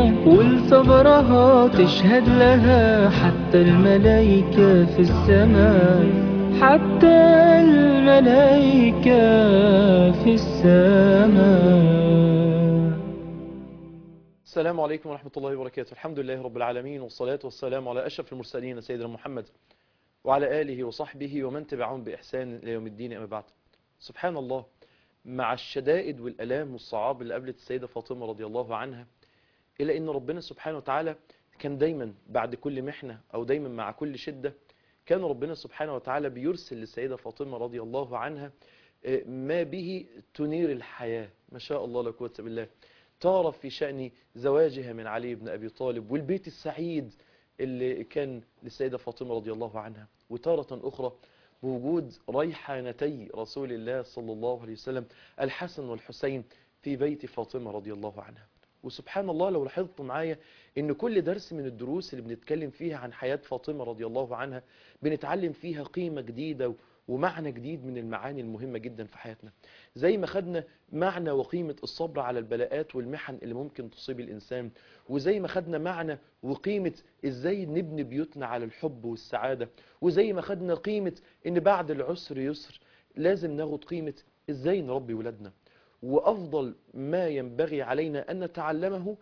والثمرها تشهد لها حتى الملايكة في السماء حتى الملايكة في السماء السلام عليكم ورحمة الله وبركاته الحمد لله رب العالمين والصلاة والسلام على أشرف المرسلين سيدنا محمد وعلى آله وصحبه ومن تبعهم بإحسان إلى يوم الدين أما بعد سبحان الله مع الشدائد والألام والصعاب اللي قابلت السيدة فاطمة رضي الله عنها إلا إن ربنا سبحانه وتعالى كان دايما بعد كل محنة أو دايما مع كل شدة كان ربنا سبحانه وتعالى بيرسل للسيدة فاطمة رضي الله عنها ما به تنير الحياة ما شاء الله لا قوة بالله تعرف في شأن زواجها من علي بن أبي طالب والبيت السعيد اللي كان للسيدة فاطمة رضي الله عنها وتارة أخرى بوجود ريحانتي رسول الله صلى الله عليه وسلم الحسن والحسين في بيت فاطمة رضي الله عنها وسبحان الله لو لاحظتوا معايا ان كل درس من الدروس اللي بنتكلم فيها عن حياة فاطمة رضي الله عنها بنتعلم فيها قيمة جديدة ومعنى جديد من المعاني المهمة جدا في حياتنا زي ما خدنا معنى وقيمة الصبر على البلاءات والمحن اللي ممكن تصيب الإنسان وزي ما خدنا معنى وقيمة إزاي نبني بيوتنا على الحب والسعادة وزي ما خدنا قيمة إن بعد العسر يسر لازم ناخد قيمة إزاي نربي ولادنا وأفضل ما ينبغي علينا أن نتعلمه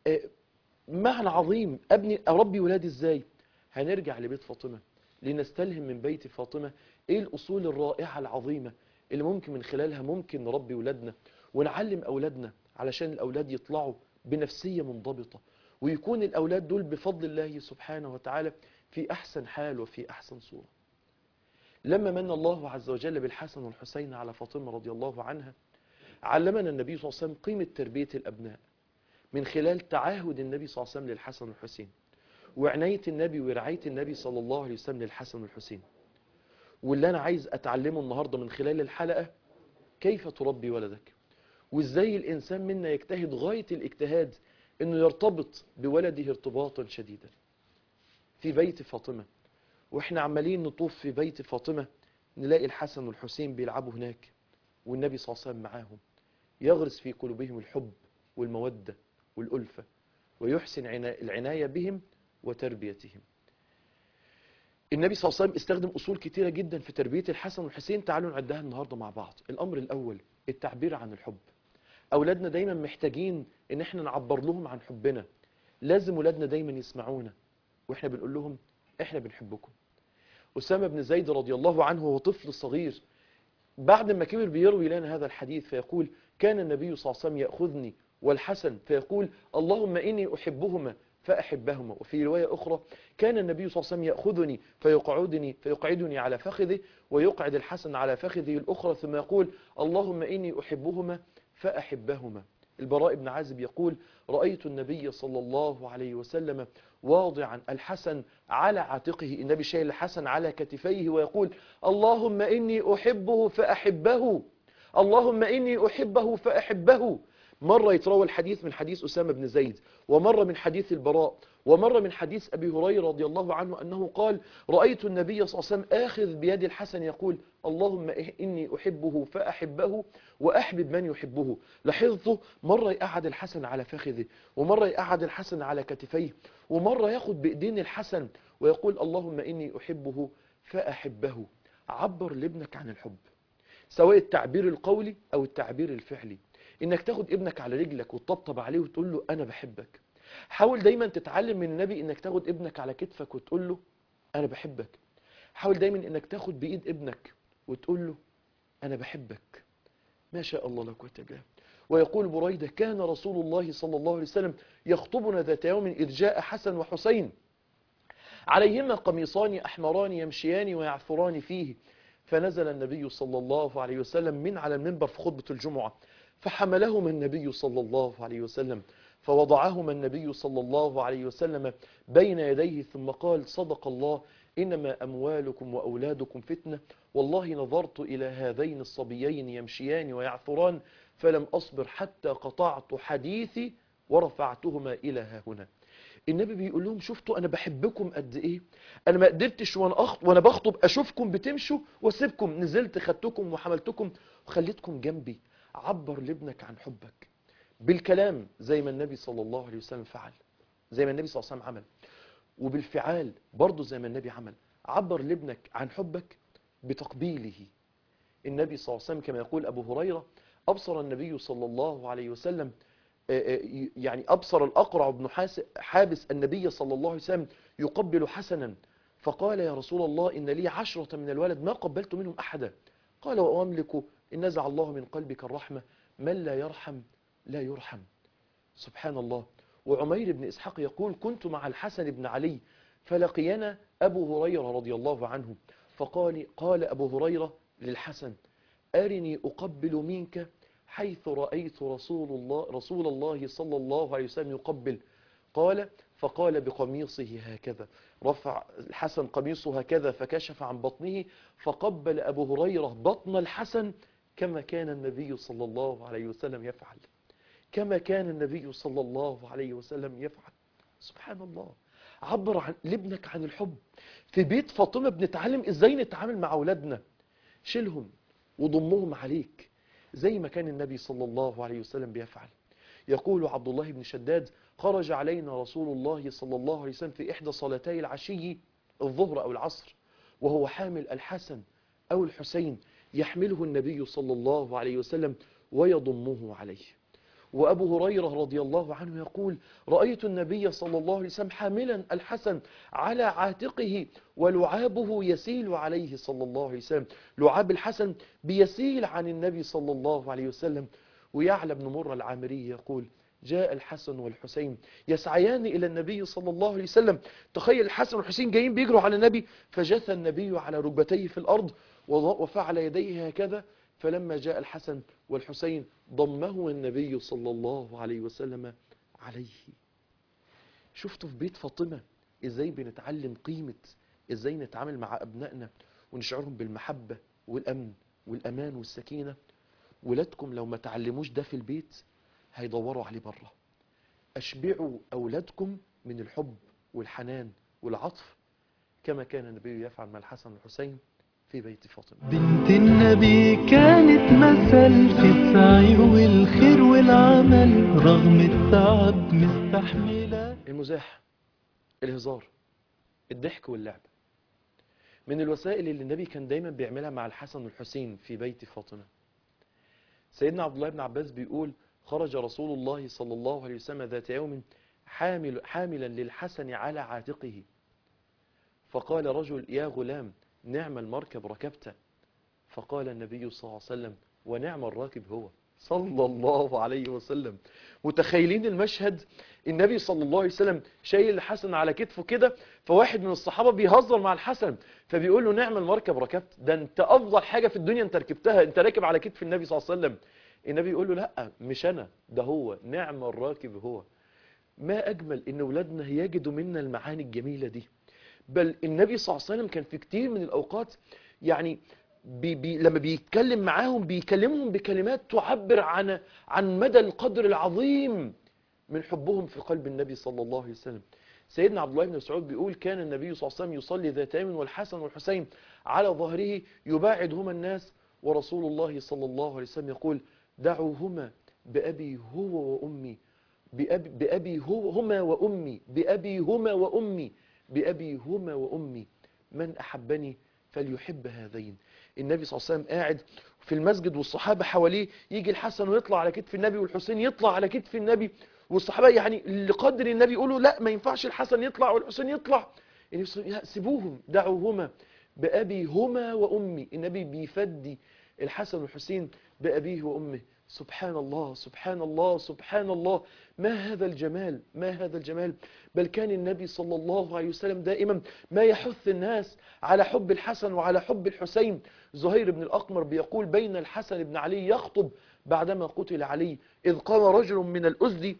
معنى عظيم أبني أربي ولادي إزاي هنرجع لبيت فاطمة لنستلهم من بيت فاطمة ايه الاصول الرائعة العظيمة اللي ممكن من خلالها ممكن نربي ولادنا ونعلم اولادنا علشان الاولاد يطلعوا بنفسية منضبطة ويكون الاولاد دول بفضل الله سبحانه وتعالى في احسن حال وفي احسن صورة لما من الله عز وجل بالحسن والحسين على فاطمة رضي الله عنها علمنا النبي صلى الله عليه وسلم قيمة تربية الابناء من خلال تعاهد النبي صلى الله عليه وسلم للحسن والحسين وعناية النبي ورعاية النبي صلى الله عليه وسلم للحسن والحسين واللي أنا عايز أتعلمه النهاردة من خلال الحلقة كيف تربي ولدك وإزاي الإنسان منا يجتهد غاية الاجتهاد أنه يرتبط بولده ارتباطا شديدا في بيت فاطمة وإحنا عمالين نطوف في بيت فاطمة نلاقي الحسن والحسين بيلعبوا هناك والنبي صلى الله عليه وسلم معاهم يغرس في قلوبهم الحب والمودة والألفة ويحسن العناية بهم وتربيتهم النبي صلى الله عليه وسلم استخدم أصول كتيرة جدا في تربية الحسن والحسين تعالوا نعدها النهاردة مع بعض الأمر الأول التعبير عن الحب أولادنا دايما محتاجين إن احنا نعبر لهم عن حبنا لازم أولادنا دايما يسمعونا وإحنا بنقول لهم إحنا بنحبكم أسامة بن زيد رضي الله عنه وهو طفل صغير بعد ما كبر بيروي لنا هذا الحديث فيقول كان النبي صلى الله عليه وسلم يأخذني والحسن فيقول اللهم إني أحبهما فأحبهما وفي رواية أخرى كان النبي صلى الله عليه وسلم يأخذني فيقعدني, فيقعدني على فخذه ويقعد الحسن على فخذه الأخرى ثم يقول اللهم إني أحبهما فأحبهما البراء بن عازب يقول رأيت النبي صلى الله عليه وسلم واضعا الحسن على عاتقه النبي شايل الحسن على كتفيه ويقول اللهم إني أحبه فأحبه اللهم إني أحبه فأحبه مرة يتروى الحديث من حديث أسامة بن زيد ومرة من حديث البراء ومرة من حديث أبي هريرة رضي الله عنه أنه قال رأيت النبي صلى الله عليه وسلم آخذ بيد الحسن يقول اللهم إني أحبه فأحبه وأحبب من يحبه لاحظته مرة يقعد الحسن على فخذه ومرة يقعد الحسن على كتفيه ومرة ياخد بإيدين الحسن ويقول اللهم إني أحبه فأحبه عبر لابنك عن الحب سواء التعبير القولي أو التعبير الفعلي انك تاخد ابنك على رجلك وتطبطب عليه وتقول له انا بحبك حاول دايما تتعلم من النبي انك تاخد ابنك على كتفك وتقول له انا بحبك حاول دايما انك تاخد بايد ابنك وتقول له انا بحبك ما شاء الله لا قوه الا بالله ويقول بريدة كان رسول الله صلى الله عليه وسلم يخطبنا ذات يوم إذ جاء حسن وحسين عليهما قميصان أحمران يمشيان ويعثران فيه فنزل النبي صلى الله عليه وسلم من على المنبر في خطبة الجمعة فحملهما النبي صلى الله عليه وسلم فوضعهما النبي صلى الله عليه وسلم بين يديه ثم قال صدق الله إنما أموالكم وأولادكم فتنة والله نظرت إلى هذين الصبيين يمشيان ويعثران فلم أصبر حتى قطعت حديثي ورفعتهما إلى ها هنا النبي بيقول لهم شفتوا أنا بحبكم قد إيه أنا ما قدرتش وأنا, أخط وأنا بخطب أشوفكم بتمشوا واسيبكم نزلت خدتكم وحملتكم وخليتكم جنبي عبر لابنك عن حبك بالكلام زي ما النبي صلى الله عليه وسلم فعل زي ما النبي صلى الله عليه وسلم عمل وبالفعال برضه زي ما النبي عمل عبر لابنك عن حبك بتقبيله النبي صلى الله عليه وسلم كما يقول أبو هريرة أبصر النبي صلى الله عليه وسلم يعني أبصر الأقرع بن حابس النبي صلى الله عليه وسلم يقبل حسنا فقال يا رسول الله إن لي عشرة من الولد ما قبلت منهم أحدا قال وأملك إن نزع الله من قلبك الرحمة من لا يرحم لا يرحم سبحان الله وعمير بن إسحاق يقول كنت مع الحسن بن علي فلقينا أبو هريرة رضي الله عنه فقال قال أبو هريرة للحسن أرني أقبل منك حيث رأيت رسول الله, رسول الله صلى الله عليه وسلم يقبل قال فقال بقميصه هكذا رفع الحسن قميصه هكذا فكشف عن بطنه فقبل أبو هريرة بطن الحسن كما كان النبي صلى الله عليه وسلم يفعل كما كان النبي صلى الله عليه وسلم يفعل سبحان الله عبر عن لابنك عن الحب في بيت فاطمة بنتعلم ازاي نتعامل مع اولادنا شيلهم وضمهم عليك زي ما كان النبي صلى الله عليه وسلم بيفعل يقول عبد الله بن شداد خرج علينا رسول الله صلى الله عليه وسلم في إحدى صلاتي العشي الظهر أو العصر وهو حامل الحسن أو الحسين يحمله النبي صلى الله عليه وسلم ويضمه عليه وأبو هريرة رضي الله عنه يقول رأيت النبي صلى الله عليه وسلم حاملا الحسن على عاتقه ولعابه يسيل عليه صلى الله عليه وسلم لعاب الحسن بيسيل عن النبي صلى الله عليه وسلم ويعلى بن مرة العامري يقول جاء الحسن والحسين يسعيان إلى النبي صلى الله عليه وسلم تخيل الحسن والحسين جايين بيجروا على النبي فجث النبي على ركبتيه في الأرض وفعل يديه هكذا فلما جاء الحسن والحسين ضمه النبي صلى الله عليه وسلم عليه شفتوا في بيت فاطمة ازاي بنتعلم قيمة ازاي نتعامل مع أبنائنا ونشعرهم بالمحبة والأمن والأمان والسكينة ولادكم لو ما تعلموش ده في البيت هيدوروا عليه بره أشبعوا أولادكم من الحب والحنان والعطف كما كان النبي يفعل مع الحسن والحسين في بيت فاطمة بنت النبي كانت مثل في السعي والخير والعمل رغم التعب مستحملة المزاح الهزار الضحك واللعب من الوسائل اللي النبي كان دايما بيعملها مع الحسن والحسين في بيت فاطمة سيدنا عبد الله بن عباس بيقول خرج رسول الله صلى الله عليه وسلم ذات يوم حامل حاملا للحسن على عاتقه فقال رجل يا غلام نعم المركب ركبت فقال النبي صلى الله عليه وسلم ونعم الراكب هو صلى الله عليه وسلم متخيلين المشهد النبي صلى الله عليه وسلم شايل الحسن على كتفه كده فواحد من الصحابة بيهزر مع الحسن فبيقول له نعم المركب ركبت ده انت افضل حاجة في الدنيا انت ركبتها انت راكب على كتف النبي صلى الله عليه وسلم النبي يقول له لا مش انا ده هو نعم الراكب هو ما اجمل ان اولادنا يجدوا منا المعاني الجميلة دي بل النبي صلى الله عليه وسلم كان في كتير من الاوقات يعني بي بي لما بيتكلم معاهم بيكلمهم بكلمات تعبر عن عن مدى القدر العظيم من حبهم في قلب النبي صلى الله عليه وسلم سيدنا عبد الله بن مسعود بيقول كان النبي صلى الله عليه وسلم يصلي ذات يوم والحسن والحسين على ظهره يباعدهما الناس ورسول الله صلى الله عليه وسلم يقول دعوهما بأبي هو وأمي بأبي, بأبي هو هما وأمي بأبي هما وأمي بأبي هما وأمي من أحبني فليحب هذين النبي صلى الله عليه وسلم قاعد في المسجد والصحابة حواليه يجي الحسن ويطلع على كتف النبي والحسين يطلع على كتف النبي والصحابة يعني لقدر النبي يقولوا لا ما ينفعش الحسن يطلع والحسين يطلع النبي سيبوهم دعوهما بأبي هما وأمي النبي بيفدي الحسن والحسين بأبيه وأمه سبحان الله سبحان الله سبحان الله ما هذا الجمال ما هذا الجمال بل كان النبي صلى الله عليه وسلم دائما ما يحث الناس على حب الحسن وعلى حب الحسين زهير بن الأقمر بيقول بين الحسن بن علي يخطب بعدما قتل علي إذ قام رجل من الأزد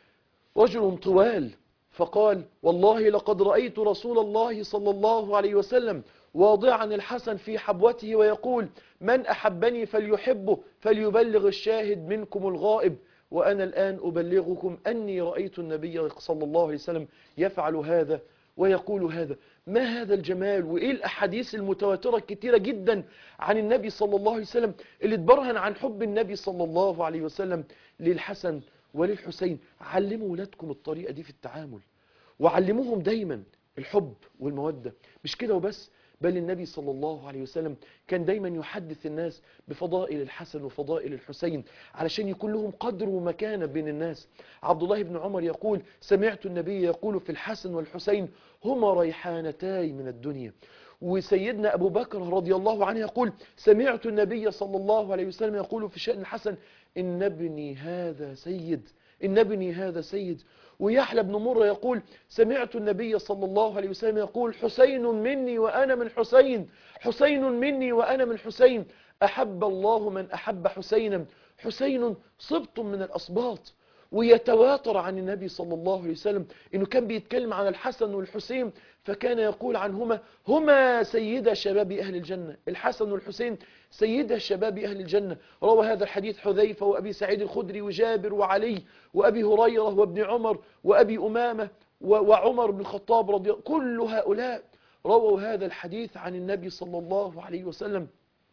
رجل طوال فقال والله لقد رأيت رسول الله صلى الله عليه وسلم واضعا الحسن في حبوته ويقول من أحبني فليحبه فليبلغ الشاهد منكم الغائب وأنا الآن أبلغكم أني رأيت النبي صلى الله عليه وسلم يفعل هذا ويقول هذا ما هذا الجمال وإيه الأحاديث المتواترة الكتيرة جدا عن النبي صلى الله عليه وسلم اللي تبرهن عن حب النبي صلى الله عليه وسلم للحسن وللحسين علموا ولادكم الطريقة دي في التعامل وعلموهم دايما الحب والمودة مش كده وبس بل النبي صلى الله عليه وسلم كان دايما يحدث الناس بفضائل الحسن وفضائل الحسين علشان يكون لهم قدر ومكانة بين الناس عبد الله بن عمر يقول سمعت النبي يقول في الحسن والحسين هما ريحانتاي من الدنيا وسيدنا أبو بكر رضي الله عنه يقول سمعت النبي صلى الله عليه وسلم يقول في شأن الحسن إن ابني هذا سيد إن ابني هذا سيد ويحلى بن مرة يقول سمعت النبي صلى الله عليه وسلم يقول حسين مني وأنا من حسين حسين مني وأنا من حسين أحب الله من أحب حسينا حسين صبت من الأصباط ويتواتر عن النبي صلى الله عليه وسلم انه كان بيتكلم عن الحسن والحسين فكان يقول عنهما هما سيدا شباب اهل الجنه الحسن والحسين سيدا شباب اهل الجنه روى هذا الحديث حذيفه وابي سعيد الخدري وجابر وعلي وابي هريره وابن عمر وابي امامه وعمر بن الخطاب رضي الله كل هؤلاء رووا هذا الحديث عن النبي صلى الله عليه وسلم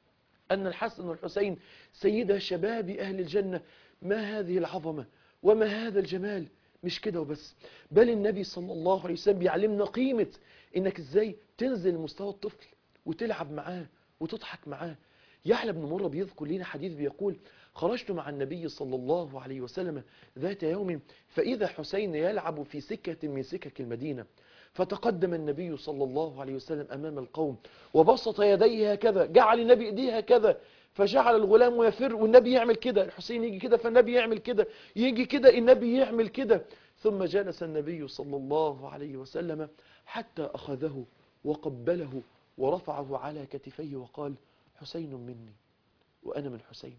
أن الحسن والحسين سيدا شباب أهل الجنة ما هذه العظمة وما هذا الجمال مش كده وبس بل النبي صلى الله عليه وسلم بيعلمنا قيمة انك ازاي تنزل مستوى الطفل وتلعب معاه وتضحك معاه يحيى بن مرة بيذكر لنا حديث بيقول خرجت مع النبي صلى الله عليه وسلم ذات يوم فإذا حسين يلعب في سكة من سكك المدينة فتقدم النبي صلى الله عليه وسلم أمام القوم وبسط يديه هكذا جعل النبي ايديه هكذا فجعل الغلام يفر والنبي يعمل كده الحسين يجي كده فالنبي يعمل كده يجي كده النبي يعمل كده ثم جلس النبي صلى الله عليه وسلم حتى أخذه وقبله ورفعه على كتفيه وقال حسين مني وأنا من حسين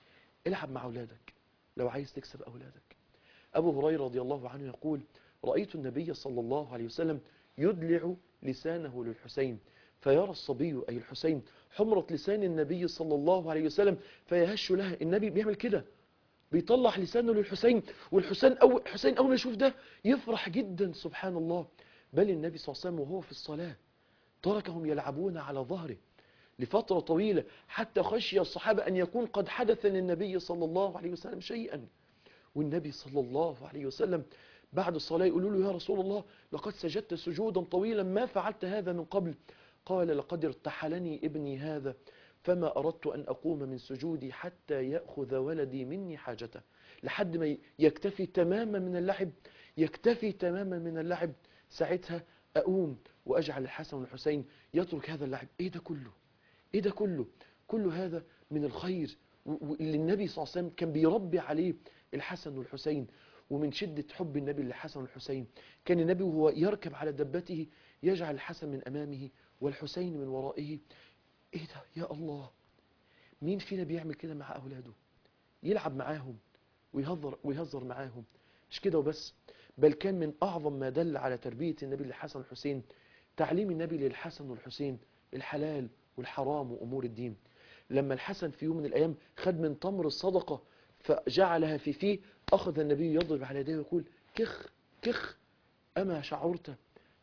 العب مع أولادك لو عايز تكسب أولادك أبو هريرة رضي الله عنه يقول رأيت النبي صلى الله عليه وسلم يدلع لسانه للحسين فيرى الصبي أي الحسين حمرة لسان النبي صلى الله عليه وسلم فيهش لها النبي بيعمل كده بيطلع لسانه للحسين والحسين أول, حسين أول ما يشوف ده يفرح جدا سبحان الله بل النبي صلى الله عليه وسلم وهو في الصلاة تركهم يلعبون على ظهره لفترة طويلة حتى خشي الصحابة أن يكون قد حدث للنبي صلى الله عليه وسلم شيئا والنبي صلى الله عليه وسلم بعد الصلاة يقولوا له يا رسول الله لقد سجدت سجودا طويلا ما فعلت هذا من قبل قال لقد ارتحلني ابني هذا فما أردت أن أقوم من سجودي حتى يأخذ ولدي مني حاجته لحد ما يكتفي تماما من اللعب يكتفي تماما من اللعب ساعتها أقوم وأجعل الحسن والحسين يترك هذا اللعب إيه ده كله إيه ده كله كل هذا من الخير اللي النبي صلى الله عليه وسلم كان بيربي عليه الحسن والحسين ومن شدة حب النبي للحسن والحسين كان النبي وهو يركب على دبته يجعل الحسن من أمامه والحسين من ورائه ايه ده يا الله مين فينا بيعمل كده مع أولاده يلعب معاهم ويهزر, ويهزر معاهم مش كده وبس بل كان من أعظم ما دل على تربية النبي للحسن والحسين تعليم النبي للحسن والحسين الحلال والحرام وأمور الدين لما الحسن في يوم من الأيام خد من تمر الصدقة فجعلها في فيه أخذ النبي يضرب على يديه ويقول كخ كخ أما شعرت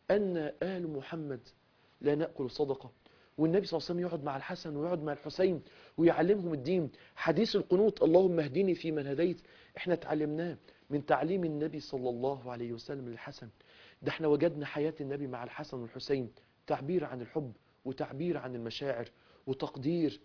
أن آل محمد لا نأكل صدقة والنبي صلى الله عليه وسلم يقعد مع الحسن ويقعد مع الحسين ويعلمهم الدين حديث القنوط اللهم اهدني في من هديت احنا اتعلمناه من تعليم النبي صلى الله عليه وسلم للحسن ده احنا وجدنا حياة النبي مع الحسن والحسين تعبير عن الحب وتعبير عن المشاعر وتقدير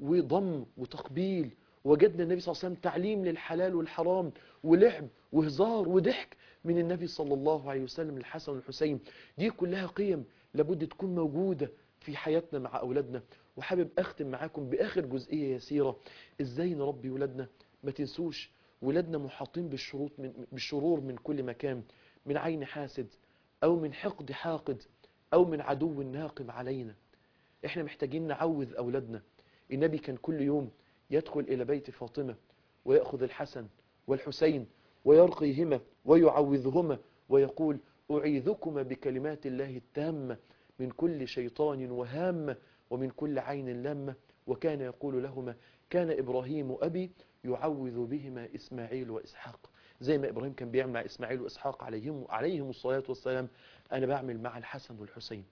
وضم وتقبيل وجدنا النبي صلى الله عليه وسلم تعليم للحلال والحرام ولعب وهزار وضحك من النبي صلى الله عليه وسلم للحسن والحسين دي كلها قيم لابد تكون موجودة في حياتنا مع أولادنا وحابب أختم معاكم بآخر جزئية يسيرة إزاي نربي ولادنا ما تنسوش ولادنا محاطين بالشروط من بالشرور من كل مكان من عين حاسد أو من حقد حاقد أو من عدو ناقم علينا إحنا محتاجين نعوذ أولادنا النبي كان كل يوم يدخل إلى بيت فاطمة ويأخذ الحسن والحسين ويرقيهما ويعوذهما ويقول أعيذكما بكلمات الله التامة من كل شيطان وهامة ومن كل عين لامة وكان يقول لهما كان إبراهيم أبي يعوذ بهما إسماعيل وإسحاق زي ما إبراهيم كان بيعمل مع إسماعيل وإسحاق عليهم, عليهم الصلاة والسلام أنا بعمل مع الحسن والحسين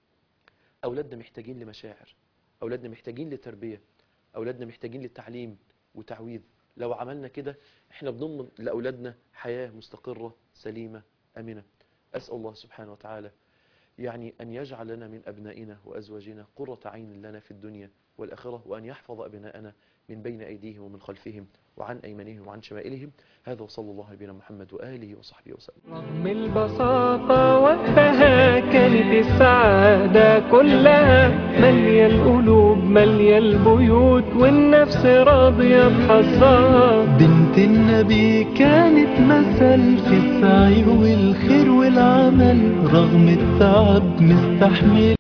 أولادنا محتاجين لمشاعر أولادنا محتاجين لتربية أولادنا محتاجين للتعليم وتعويذ لو عملنا كده احنا بنضمن لأولادنا حياة مستقرة سليمة أمنة أسأل الله سبحانه وتعالى يعني أن يجعل لنا من أبنائنا وأزواجنا قرة عين لنا في الدنيا والآخرة وأن يحفظ أبناءنا من بين أيديهم ومن خلفهم وعن أيمانهم وعن شمائلهم هذا وصلى الله على نبينا محمد وآله وصحبه وسلم رغم البساطة وقتها كانت السعادة كلها مالية القلوب مالية البيوت والنفس راضية بحظها بنت النبي كانت مثل في السعي والخير والعمل رغم التعب مستحمل